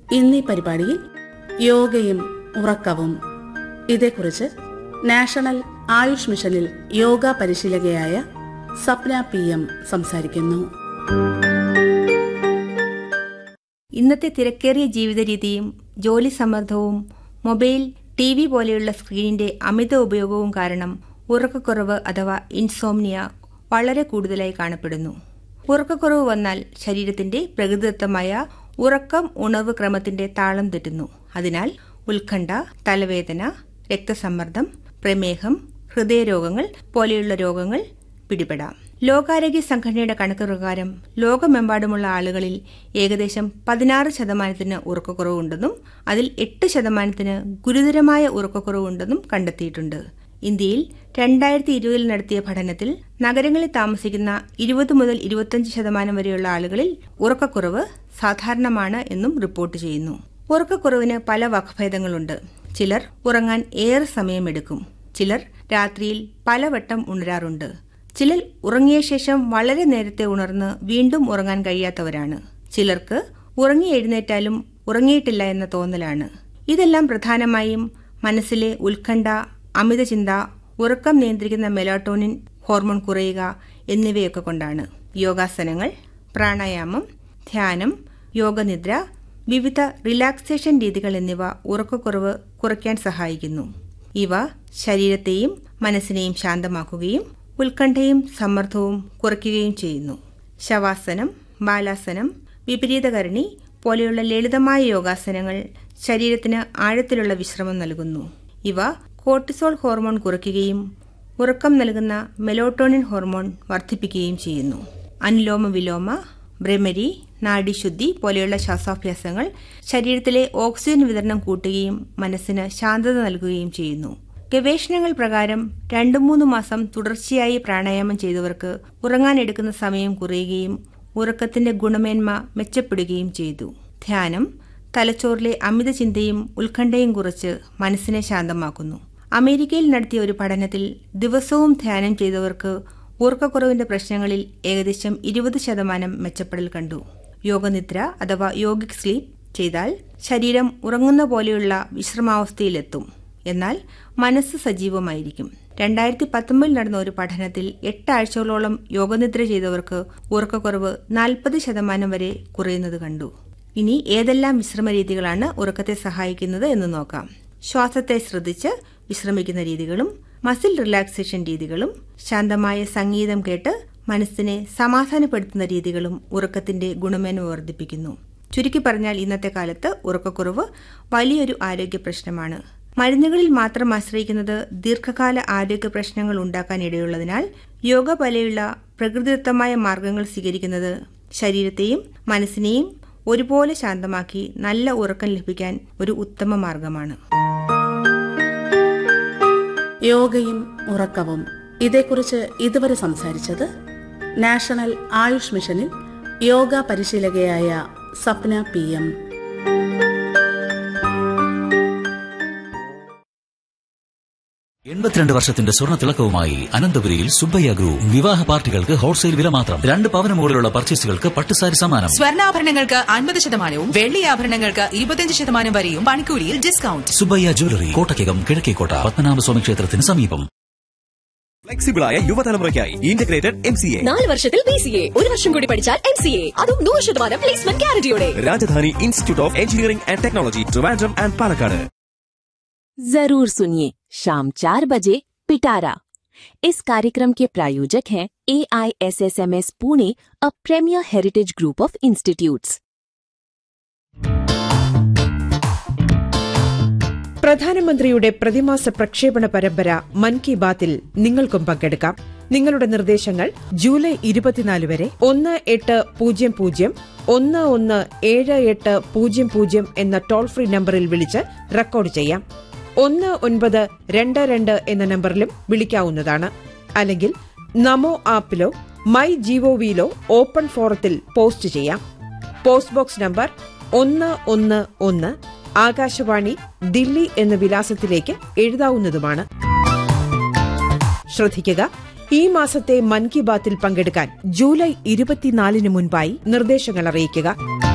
ഇന്നീ പരിപാടിയിൽ യോഗയും ഉറക്കവും ഇതേക്കുറിച്ച് നാഷണൽ ആയുഷ് മിഷനിൽ യോഗ പരിശീലകയായ സപ്ന പി എം സംസാരിക്കുന്നു ഇന്നത്തെ തിരക്കേറിയ ജീവിത രീതിയും ജോലി സമ്മർദ്ദവും മൊബൈൽ ടി വി പോലെയുള്ള സ്ക്രീനിന്റെ അമിത ഉപയോഗവും കാരണം ഉറക്കക്കുറവ് അഥവാ ഇൻസോംനിയ വളരെ കൂടുതലായി കാണപ്പെടുന്നു ഉറക്കക്കുറവ് വന്നാൽ ശരീരത്തിന്റെ പ്രകൃതിദത്തമായ ഉറക്കം ഉണർവ് ക്രമത്തിന്റെ താളം തെറ്റുന്നു അതിനാൽ ഉത്കണ്ഠ തലവേദന രക്തസമ്മർദ്ദം പ്രമേഹം ഹൃദയരോഗങ്ങൾ പോലെയുള്ള രോഗങ്ങൾ പിടിപെടാം ലോകാരോഗ്യ സംഘടനയുടെ കണക്ക് പ്രകാരം ലോകമെമ്പാടുമുള്ള ആളുകളിൽ ഏകദേശം പതിനാറ് ശതമാനത്തിന് ഉറക്കക്കുറവുണ്ടെന്നും അതിൽ എട്ട് ശതമാനത്തിന് ഗുരുതരമായ ഉറക്കക്കുറവുണ്ടെന്നും കണ്ടെത്തിയിട്ടുണ്ട് ഇന്ത്യയിൽ രണ്ടായിരത്തി ഇരുപതിൽ നടത്തിയ പഠനത്തിൽ നഗരങ്ങളിൽ താമസിക്കുന്ന ഇരുപത് മുതൽ ഇരുപത്തിയഞ്ച് ശതമാനം വരെയുള്ള ആളുകളിൽ ഉറക്കക്കുറവ് സാധാരണമാണ് എന്നും റിപ്പോർട്ട് ചെയ്യുന്നു ഉറക്കക്കുറവിന് പല വകഭേദങ്ങളുണ്ട് ചിലർ ഉറങ്ങാൻ ഏറെ സമയമെടുക്കും ചിലർ രാത്രിയിൽ പലവട്ടം ഉണരാറുണ്ട് ചിലർ ഉറങ്ങിയ ശേഷം വളരെ നേരത്തെ ഉണർന്ന് വീണ്ടും ഉറങ്ങാൻ കഴിയാത്തവരാണ് ചിലർക്ക് ഉറങ്ങി എഴുന്നേറ്റാലും ഉറങ്ങിയിട്ടില്ല എന്ന തോന്നലാണ് ഇതെല്ലാം പ്രധാനമായും മനസ്സിലെ ഉത്കണ്ഠ അമിത ചിന്ത ഉറക്കം നിയന്ത്രിക്കുന്ന മെലാട്ടോണിൻ ഹോർമോൺ കുറയുക എന്നിവയൊക്കെ കൊണ്ടാണ് യോഗാസനങ്ങൾ പ്രാണായാമം ധ്യാനം യോഗനിദ്ര വിവിധ റിലാക്സേഷൻ രീതികൾ എന്നിവ ഉറക്കക്കുറവ് കുറയ്ക്കാൻ സഹായിക്കുന്നു ഇവ ശരീരത്തെയും മനസ്സിനെയും ശാന്തമാക്കുകയും ഉത്കണ്ഠയും സമ്മർദ്ദവും കുറയ്ക്കുകയും ചെയ്യുന്നു ശവാസനം ബാലാസനം വിപരീതകരണി പോലെയുള്ള ലളിതമായ യോഗാസനങ്ങൾ ശരീരത്തിന് ആഴത്തിലുള്ള വിശ്രമം നൽകുന്നു ഇവ കോർട്ടിസോൾ ഹോർമോൺ കുറയ്ക്കുകയും ഉറക്കം നൽകുന്ന മെലോട്ടോണിൻ ഹോർമോൺ വർദ്ധിപ്പിക്കുകയും ചെയ്യുന്നു അനുലോമ വിലോമ ഭ്രമരി നാഡീശുദ്ധി പോലെയുള്ള ശ്വാസാഭ്യാസങ്ങൾ ശരീരത്തിലെ ഓക്സിജൻ വിതരണം കൂട്ടുകയും മനസ്സിന് ശാന്തത നൽകുകയും ചെയ്യുന്നു ഗവേഷണങ്ങൾ പ്രകാരം രണ്ടു മൂന്ന് മാസം തുടർച്ചയായി പ്രാണായാമം ചെയ്തവർക്ക് ഉറങ്ങാനെടുക്കുന്ന സമയം കുറയുകയും ഉറക്കത്തിന്റെ ഗുണമേന്മ മെച്ചപ്പെടുകയും ചെയ്തു ധ്യാനം തലച്ചോറിലെ അമിത ചിന്തയും ഉത്കണ്ഠയും കുറച്ച് മനസ്സിനെ ശാന്തമാക്കുന്നു അമേരിക്കയിൽ നടത്തിയ ഒരു പഠനത്തിൽ ദിവസവും ധ്യാനം ചെയ്തവർക്ക് ഉറക്കക്കുറവിന്റെ പ്രശ്നങ്ങളിൽ ഏകദേശം ഇരുപത് ശതമാനം മെച്ചപ്പെടൽ കണ്ടു യോഗനിദ്ര അഥവാ യോഗിക് സ്ലീപ്പ് ചെയ്താൽ ശരീരം ഉറങ്ങുന്ന പോലെയുള്ള വിശ്രമാവസ്ഥയിലെത്തും എന്നാൽ മനസ്സ് സജീവമായിരിക്കും രണ്ടായിരത്തി പത്തൊമ്പതിൽ നടന്ന ഒരു പഠനത്തിൽ എട്ട് ആഴ്ചകളോളം യോഗനിദ്ര ചെയ്തവർക്ക് ഉറക്കക്കുറവ് നാൽപ്പത് ശതമാനം വരെ കുറയുന്നത് കണ്ടു ഇനി ഏതെല്ലാം വിശ്രമ രീതികളാണ് ഉറക്കത്തെ സഹായിക്കുന്നത് എന്ന് നോക്കാം ശ്വാസത്തെ ശ്രദ്ധിച്ച് വിശ്രമിക്കുന്ന രീതികളും മസിൽ റിലാക്സേഷൻ രീതികളും ശാന്തമായ സംഗീതം കേട്ട് മനസ്സിനെ സമാധാനപ്പെടുത്തുന്ന രീതികളും ഉറക്കത്തിന്റെ ഗുണമേന്മ വർദ്ധിപ്പിക്കുന്നു ചുരുക്കി പറഞ്ഞാൽ ഇന്നത്തെ കാലത്ത് ഉറക്കക്കുറവ് വലിയൊരു ആരോഗ്യ പ്രശ്നമാണ് മരുന്നുകളിൽ മാത്രം ആശ്രയിക്കുന്നത് ദീർഘകാല ആരോഗ്യ പ്രശ്നങ്ങൾ ഉണ്ടാക്കാൻ ഇടയുള്ളതിനാൽ യോഗ പോലെയുള്ള പ്രകൃതിദത്തമായ മാർഗങ്ങൾ സ്വീകരിക്കുന്നത് ശരീരത്തെയും മനസ്സിനെയും ഒരുപോലെ ശാന്തമാക്കി നല്ല ഉറക്കം ലഭിക്കാൻ ഒരു ഉത്തമ മാർഗമാണ് യോഗയും ഉറക്കവും ഇതേക്കുറിച്ച് ഇതുവരെ സംസാരിച്ചത് നാഷണൽ ആയുഷ് മിഷനിൽ യോഗ പരിശീലകയായ സപ്ന പി എം എൺപത്തിരണ്ട് വർഷത്തിന്റെ സ്വർണ്ണ തിളക്കവുമായി അനന്തപുരിയിൽ സുബ്ബയ്യ ഗ്രൂപ്പ് വിവാഹ പാർട്ടികൾക്ക് ഹോൾസെയിൽ വില മാത്രം രണ്ട് പവന് മുകളിലുള്ള പർച്ചേസുകൾക്ക് പട്ടുസാരി സമ്മാനം സ്വർണ്ണാഭരണങ്ങൾക്ക് അൻപത് ശതമാനവും വെള്ളി ആഭരണങ്ങൾക്ക് ഇരുപത്തിയഞ്ച് ശതമാനം വരെയും പണിക്കൂലിയിൽ ഡിസ്കൗണ്ട് സുബ്ബയ്യ ജ്വല്ലറി കോട്ടയ്ക്കകം കിഴക്കേക്കോട്ട പത്മനാഭസ്വാമി ക്ഷേത്രത്തിന് സമീപം ഫ്ലെക്സിബിളായ യുവതലമുറയ്ക്കായി ഇന്റഗ്രേറ്റഡ് എം സി എ നാല് വർഷത്തിൽ ബി സി എ ഒരു വർഷം കൂടി പഠിച്ചാൽ എം സി എ അതും നൂറ് ശതമാനം പ്ലേസ്മെന്റ് ഗ്യാരണ്ടിയോടെ Rajadhani institute of engineering and technology Trivandrum and Palakkad जरूर सुनिए शाम चार बजे पिटारा इस कार्यक्रम के प्रायोजक हैं A I S S M S Pune a premier heritage group of institutes പ്രധാനമന്ത്രിയുടെ പ്രതിമാസ പ്രക്ഷേപണ പരമ്പര മൻ കി ബാത്തിൽ നിങ്ങൾക്കും പങ്കെടുക്കാം നിങ്ങളുടെ നിർദ്ദേശങ്ങൾ ജൂലൈ ഇരുപത്തിനാല് വരെ ഒന്ന് എട്ട് പൂജ്യം പൂജ്യം ഒന്ന് ഒന്ന് ഏഴ് എട്ട് പൂജ്യം പൂജ്യം എന്ന ടോൾ ഫ്രീ നമ്പറിൽ വിളിച്ച് റെക്കോർഡ് ചെയ്യാം ഒന്ന് ഒൻപത് രണ്ട് രണ്ട് എന്ന നമ്പറിലും വിളിക്കാവുന്നതാണ് അല്ലെങ്കിൽ നമോ ആപ്പിലോ മൈ ജിഒവിയിലോ ഓപ്പൺ ഫോറത്തിൽ പോസ്റ്റ് ചെയ്യാം പോസ്റ്റ് ബോക്സ് നമ്പർ ഒന്ന് ഒന്ന് ഒന്ന് ആകാശവാണി ദില്ലി എന്ന വിലാസത്തിലേക്ക് എഴുതാവുന്നതുമാണ് ശ്രദ്ധിക്കുക ഈ മാസത്തെ മൻ കി ബാത്തിൽ പങ്കെടുക്കാൻ ജൂലൈ ഇരുപത്തിനാലിന് മുൻപായി നിർദ്ദേശങ്ങൾ അറിയിക്കുക